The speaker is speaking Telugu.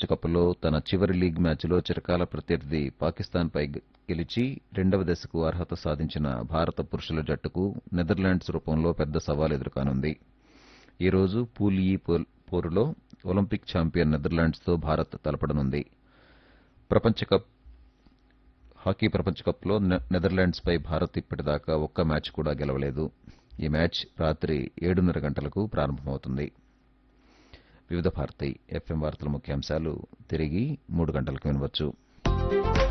ప్రపంచ కప్లో తన చివరి లీగ్ మ్యాచ్లో చిరకాల ప్రత్యర్థి పాకిస్తాన్పై గె- గెలిచి రెండవ దశకు అర్హత సాధించిన భారత పురుషుల జట్టుకు నెదర్లాండ్స్ రూపంలో పెద్ద సవాల్ ఎదుర్కానుంది ఈ రోజు పూల్ ఈ పోల్- పోరులో ఒలింపిక్ ఛాంపియన్ నెదర్లాండ్స్తో భారత్ తలపడనుంది ప్రపంచ కప్ హాకీ ప్రపంచ కప్లో నె- నెదర్లాండ్స్పై భారత్ ఇప్పటిదాకా ఒక్క మ్యాచ్ కూడా గెలవలేదు ఈ మ్యాచ్ రాత్రి ఏడున్నర గంటలకు ప్రారంభమవుతుంది వివిధ భారతి ఎఫ్ఎం వార్తల ముఖ్యాంశాలు తిరిగి మూడు గంటలకు వినవచ్చు